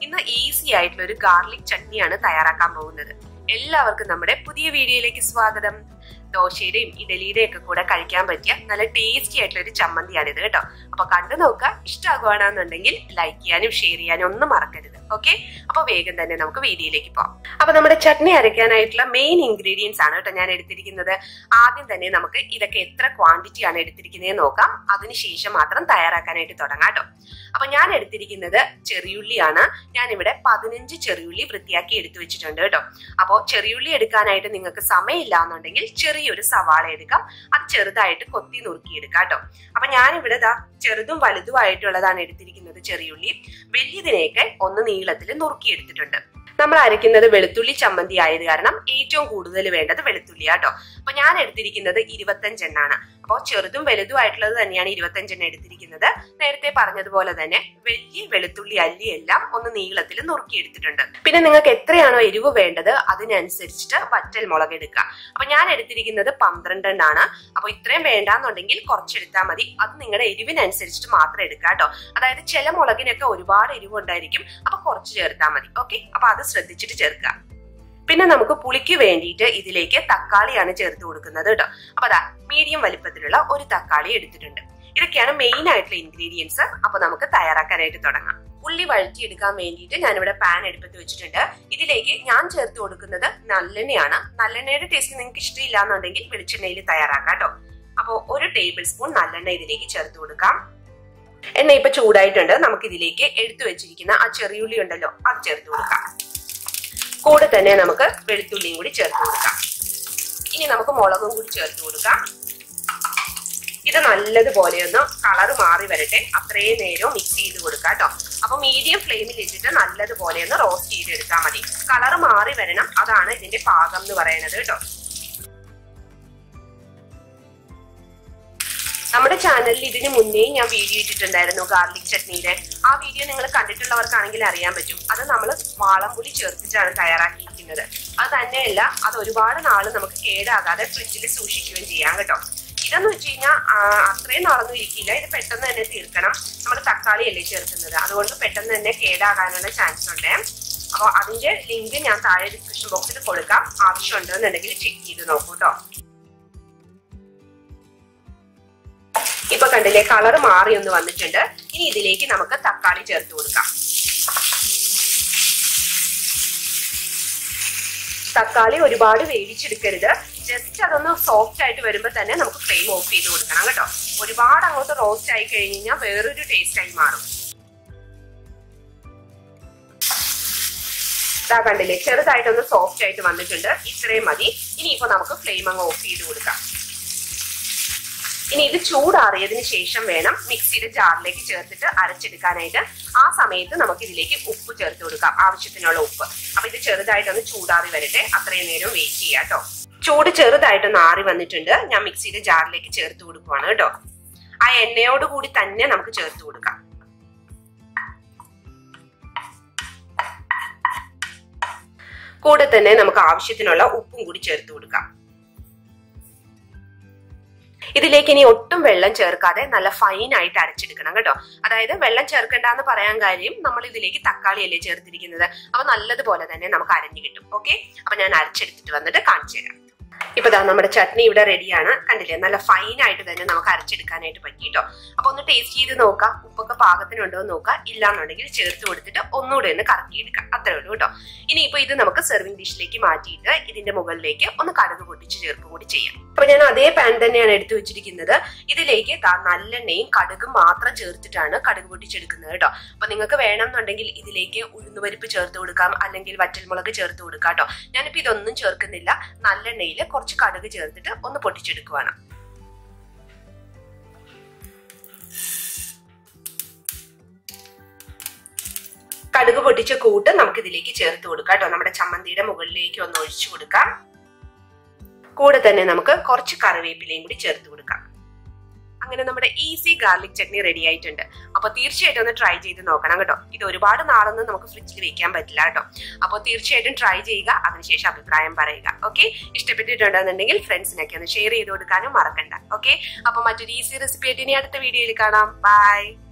ഇന്ന് ഈസി ആയിട്ടുള്ള ഒരു ഗാർലിക് ചട്നിയാണ് തയ്യാറാക്കാൻ പോകുന്നത് എല്ലാവർക്കും നമ്മുടെ പുതിയ വീഡിയോയിലേക്ക് സ്വാഗതം ദോശയുടെയും ഇഡലിയുടെയും ഒക്കെ കൂടെ കഴിക്കാൻ പറ്റിയ നല്ല ടേസ്റ്റി ആയിട്ടുള്ള ഒരു ചമ്മന്തിയാണിത് കേട്ടോ അപ്പൊ കണ്ടു നോക്കുക ഇഷ്ടമാകുകയാണെന്നുണ്ടെങ്കിൽ ലൈക്ക് ചെയ്യാനും ഷെയർ ചെയ്യാനും ഒന്നും മറക്കരുത് ഓക്കെ അപ്പൊ വേഗം തന്നെ നമുക്ക് വീഡിയോയിലേക്ക് പോകാം അപ്പൊ നമ്മുടെ ചട്നി അരയ്ക്കാനായിട്ടുള്ള മെയിൻ ഇൻഗ്രീഡിയൻസ് ആണ് കേട്ടോ ഞാൻ എടുത്തിരിക്കുന്നത് ആദ്യം തന്നെ നമുക്ക് ഇതൊക്കെ എത്ര ക്വാണ്ടിറ്റി ആണ് എടുത്തിരിക്കുന്നത് നോക്കാം അതിനുശേഷം മാത്രം തയ്യാറാക്കാനായിട്ട് തുടങ്ങാം കേട്ടോ അപ്പൊ ഞാൻ എടുത്തിരിക്കുന്നത് ചെറിയുള്ളിയാണ് ഞാൻ ഇവിടെ പതിനഞ്ച് ചെറിയുള്ളി വൃത്തിയാക്കി എടുത്തു വെച്ചിട്ടുണ്ട് കേട്ടോ അപ്പോൾ ചെറിയുള്ളി എടുക്കാനായിട്ട് നിങ്ങൾക്ക് സമയമില്ല എന്നുണ്ടെങ്കിൽ ചെറിയൊരു സവാള എടുക്കാം അത് ചെറുതായിട്ട് കൊത്തി നുറുക്കി എടുക്കാം കേട്ടോ അപ്പൊ ഞാൻ ഇവിടെ ദാ ചെറുതും വലുതുമായിട്ടുള്ളതാണ് എടുത്തിരിക്കുന്നത് ചെറിയുള്ളി വലിയതിനെയൊക്കെ ഒന്ന് നീളത്തിൽ നുറുക്കി എടുത്തിട്ടുണ്ട് നമ്മൾ അരയ്ക്കുന്നത് വെളുത്തുള്ളി ചമ്മന്തി ആയത് കാരണം ഏറ്റവും കൂടുതൽ വേണ്ടത് വെളുത്തുള്ളിയാട്ടോ അപ്പൊ ഞാൻ എടുത്തിരിക്കുന്നത് ഇരുപത്തഞ്ചെണ്ണാണ് അപ്പോൾ ചെറുതും വലുതുമായിട്ടുള്ളത് തന്നെയാണ് ഇരുപത്തഞ്ചെണ്ണ എടുത്തിരിക്കുന്നത് നേരത്തെ പറഞ്ഞതുപോലെ തന്നെ വലിയ വെളുത്തുള്ളി അല്ലിയെല്ലാം ഒന്ന് നീളത്തിൽ നുറുക്കി എടുത്തിട്ടുണ്ട് പിന്നെ നിങ്ങൾക്ക് എത്രയാണോ എരിവ് വേണ്ടത് അതിനനുസരിച്ചിട്ട് വറ്റൽ മുളക് എടുക്കുക അപ്പൊ ഞാൻ എടുത്തിരിക്കുന്നത് പന്ത്രണ്ടെണ്ണാണ് അപ്പൊ ഇത്രയും വേണ്ടാന്നുണ്ടെങ്കിൽ കുറച്ചെടുത്താൽ മതി അത് നിങ്ങളുടെ എരിവിനനുസരിച്ചിട്ട് മാത്രം എടുക്കുക കേട്ടോ അതായത് ചില മുളകിനൊക്കെ ഒരുപാട് എരിവ് ഉണ്ടായിരിക്കും അപ്പൊ കുറച്ച് ചേർത്താൽ മതി ഓക്കെ അപ്പൊ അത് ശ്രദ്ധിച്ചിട്ട് ചേർക്കുക പിന്നെ നമുക്ക് പുളിക്ക് വേണ്ടിയിട്ട് ഇതിലേക്ക് തക്കാളിയാണ് ചേർത്ത് കൊടുക്കുന്നത് കേട്ടോ അപ്പൊ അതാ മീഡിയം വലിപ്പത്തിലുള്ള ഒരു തക്കാളി എടുത്തിട്ടുണ്ട് ഇതൊക്കെയാണ് മെയിൻ ആയിട്ടുള്ള ഇൻഗ്രീഡിയൻസ് അപ്പൊ നമുക്ക് തയ്യാറാക്കാനായിട്ട് തുടങ്ങാം ഉള്ളി വഴറ്റിയെടുക്കാൻ വേണ്ടിയിട്ട് ഞാനിവിടെ പാൻ എടുപ്പത്ത് വെച്ചിട്ടുണ്ട് ഇതിലേക്ക് ഞാൻ ചേർത്ത് കൊടുക്കുന്നത് നല്ലെണ്ണയാണ് നല്ലെണ്ണയുടെ ടേസ്റ്റ് നിങ്ങൾക്ക് ഇഷ്ടമില്ല എന്നുണ്ടെങ്കിൽ വെളിച്ചെണ്ണയിൽ തയ്യാറാക്കാം കേട്ടോ അപ്പോൾ ഒരു ടേബിൾ സ്പൂൺ നല്ലെണ്ണ ഇതിലേക്ക് ചേർത്ത് കൊടുക്കാം എണ്ണ ഇപ്പൊ ചൂടായിട്ടുണ്ട് നമുക്ക് ഇതിലേക്ക് എടുത്തു വെച്ചിരിക്കുന്ന ആ ചെറിയുള്ളി ഉണ്ടല്ലോ അത് ചേർത്ത് കൊടുക്കാം കൂടെ തന്നെ നമുക്ക് വെളുത്തുള്ളിയും കൂടി ചേർത്ത് കൊടുക്കാം ഇനി നമുക്ക് മുളകും കൂടി ചേർത്ത് കൊടുക്കാം ഇത് നല്ലതുപോലെ ഒന്ന് കളർ മാറി വരട്ടെ അത്രയും നേരം മിക്സ് ചെയ്ത് കൊടുക്കാം കേട്ടോ അപ്പൊ മീഡിയം ഫ്ലെയിമിൽ ഇട്ടിട്ട് നല്ലതുപോലെ ഒന്ന് റോസ്റ്റ് ചെയ്തെടുത്താൽ മതി കളർ മാറി വരണം അതാണ് ഇതിന്റെ പാകം എന്ന് പറയുന്നത് കേട്ടോ നമ്മുടെ ചാനലിൽ ഇതിന് മുന്നേ ഞാൻ വീഡിയോ ഇട്ടിട്ടുണ്ടായിരുന്നു ഗാർലിക് ചട്നിയുടെ ആ വീഡിയോ നിങ്ങൾ കണ്ടിട്ടുള്ളവർക്കാണെങ്കിൽ അറിയാൻ പറ്റും അത് നമ്മൾ വാളംപുളി ചേർത്തിട്ടാണ് തയ്യാറാക്കിയിരിക്കുന്നത് അത് തന്നെയല്ല അത് ഒരുപാട് നാള് നമുക്ക് കേടാകാതെ ഫ്രിഡ്ജിൽ സൂക്ഷിക്കുകയും ചെയ്യാം കേട്ടോ ഇതെന്ന് വെച്ച് കഴിഞ്ഞാൽ അത്രയും നാളൊന്നും ഇരിക്കില്ല ഇത് പെട്ടെന്ന് തന്നെ തീർക്കണം നമ്മൾ തക്കാളി അല്ലേ ചേർക്കുന്നത് അതുകൊണ്ട് പെട്ടെന്ന് തന്നെ കേടാകാനുള്ള ചാൻസ് ഉണ്ട് അപ്പോൾ അതിന്റെ ലിങ്ക് ഞാൻ താഴെ ഡിസ്ക്രിപ്ഷൻ ബോക്സിൽ കൊടുക്കാം ആവശ്യമുണ്ടെന്നുണ്ടെങ്കിൽ ചെക്ക് ചെയ്ത് നോക്കൂ കേട്ടോ ഇപ്പൊ കണ്ടില്ലേ കളർ മാറി ഒന്ന് വന്നിട്ടുണ്ട് ഇനി ഇതിലേക്ക് നമുക്ക് തക്കാളി ചേർത്ത് കൊടുക്കാം തക്കാളി ഒരുപാട് വേവിച്ചെടുക്കരുത് ജസ്റ്റ് അതൊന്ന് സോഫ്റ്റ് ആയിട്ട് വരുമ്പോൾ തന്നെ നമുക്ക് ഫ്ലെയിം ഓഫ് ചെയ്ത് കൊടുക്കണം കേട്ടോ ഒരുപാട് അങ്ങോട്ട് റോസ്റ്റ് ആയി കഴിഞ്ഞ് കഴിഞ്ഞാൽ വേറൊരു ടേസ്റ്റ് ആയി മാറും ഇതാ കണ്ടില്ലേ ചെറുതായിട്ടൊന്ന് സോഫ്റ്റ് ആയിട്ട് വന്നിട്ടുണ്ട് ഇത്രയും മതി ഇനിയിപ്പോ നമുക്ക് ഫ്ലെയിം അങ്ങ് ഓഫ് ചെയ്ത് കൊടുക്കാം ഇനി ഇത് ചൂടാറിയതിന് ശേഷം വേണം മിക്സിയുടെ ജാറിലേക്ക് ചേർത്തിട്ട് അരച്ചെടുക്കാനായിട്ട് ആ സമയത്ത് നമുക്ക് ഇതിലേക്ക് ഉപ്പ് ചേർത്ത് കൊടുക്കാം ആവശ്യത്തിനുള്ള ഉപ്പ് അപ്പൊ ഇത് ചെറുതായിട്ടൊന്ന് ചൂടാറി വരട്ടെ അത്രയും നേരം വെയിറ്റ് ചെയ്യാം കേട്ടോ ചൂട് ചെറുതായിട്ടൊന്ന് ആറി വന്നിട്ടുണ്ട് ഞാൻ മിക്സിയുടെ ജാറിലേക്ക് ചേർത്ത് കൊടുക്കുവാണ് കേട്ടോ ആ എണ്ണയോട് കൂടി തന്നെ നമുക്ക് ചേർത്ത് കൊടുക്കാം കൂടെ തന്നെ നമുക്ക് ആവശ്യത്തിനുള്ള ഉപ്പും കൂടി ചേർത്ത് കൊടുക്കാം ഇതിലേക്ക് ഇനി ഒട്ടും വെള്ളം ചേർക്കാതെ നല്ല ഫൈൻ ആയിട്ട് അരച്ചെടുക്കണം കേട്ടോ അതായത് വെള്ളം ചേർക്കണ്ട എന്ന് പറയാൻ കാര്യം നമ്മൾ ഇതിലേക്ക് തക്കാളി അല്ലേ ചേർത്തിരിക്കുന്നത് അപ്പൊ നല്ലതുപോലെ തന്നെ നമുക്ക് അരഞ്ഞു കിട്ടും ഓക്കെ അപ്പൊ ഞാൻ അരച്ചെടുത്തിട്ട് വന്നിട്ട് കാണിച്ചു തരാം ഇപ്പൊ ദാ നമ്മുടെ ചട്നി ഇവിടെ റെഡിയാണ് കണ്ടില്ലേ നല്ല ഫൈൻ ആയിട്ട് തന്നെ നമുക്ക് അരച്ചെടുക്കാനായിട്ട് പറ്റിട്ടോ അപ്പൊ ഒന്ന് ടേസ്റ്റ് ചെയ്ത് നോക്കാം ഉപ്പൊക്കെ പാകത്തിനുണ്ടോ എന്ന് നോക്കാം ഇല്ലാന്നുണ്ടെങ്കിൽ ചേർത്ത് കൊടുത്തിട്ട് ഒന്നുകൂടെ ഒന്ന് കറക്കിയെടുക്കാം അത്രേ ഉള്ളൂ കേട്ടോ ഇനി ഇപ്പൊ ഇത് നമുക്ക് സെർവിംഗ് ഡിഷിലേക്ക് മാറ്റിയിട്ട് ഇതിന്റെ മുകളിലേക്ക് ഒന്ന് കടുക് പൊട്ടിച്ച് ചേർക്കും കൂടി ചെയ്യാം അപ്പൊ ഞാൻ അതേ പാൻ തന്നെയാണ് എടുത്തു വെച്ചിരിക്കുന്നത് ഇതിലേക്ക് നല്ലെണ്ണയും കടുകും മാത്രം ചേർത്തിട്ടാണ് കടുക് പൊട്ടിച്ചെടുക്കുന്നത് കേട്ടോ അപ്പൊ നിങ്ങൾക്ക് വേണമെന്നുണ്ടെങ്കിൽ ഇതിലേക്ക് ഉഴുന്നുപരിപ്പ് ചേർത്ത് കൊടുക്കാം അല്ലെങ്കിൽ വറ്റൽമുളക് ചേർത്ത് കൊടുക്കാം കേട്ടോ ഞാനിപ്പോ ഇതൊന്നും ചേർക്കുന്നില്ല നല്ലെണ്ണയിൽ കുറച്ച് കടുക് ചേർത്തിട്ട് ഒന്ന് പൊട്ടിച്ചെടുക്കുവാണ് കടുക് പൊട്ടിച്ച കൂട്ട് നമുക്ക് ഇതിലേക്ക് ചേർത്ത് കൊടുക്കാം കേട്ടോ നമ്മുടെ ചമ്മന്തിയുടെ മുകളിലേക്ക് ഒന്ന് ഒഴിച്ചു കൊടുക്കാം കൂടെ തന്നെ നമുക്ക് കുറച്ച് കറിവേപ്പിലയും കൂടി ചേർത്ത് കൊടുക്കാം അങ്ങനെ നമ്മുടെ ഈസി ഗാർലിക് ചട്നി റെഡി ആയിട്ടുണ്ട് അപ്പൊ തീർച്ചയായിട്ടും ഒന്ന് ട്രൈ ചെയ്ത് നോക്കണം കേട്ടോ ഇത് ഒരുപാട് നാളൊന്നും നമുക്ക് ഫ്രിഡ്ജിൽ വെക്കാൻ പറ്റില്ല കേട്ടോ അപ്പോൾ തീർച്ചയായിട്ടും ട്രൈ ചെയ്യുക അതിനുശേഷം അഭിപ്രായം പറയുക ഓക്കെ ഇഷ്ടപ്പെട്ടിട്ടുണ്ടെന്നുണ്ടെങ്കിൽ ഫ്രണ്ട്സിനൊക്കെ ഒന്ന് ഷെയർ ചെയ്ത് കൊടുക്കാനും മറക്കണ്ട ഓക്കെ അപ്പൊ മറ്റൊരു ഈസി റെസിപ്പി ആയിട്ട് ഇനി അടുത്ത വീഡിയോയിൽ കാണാം ബൈ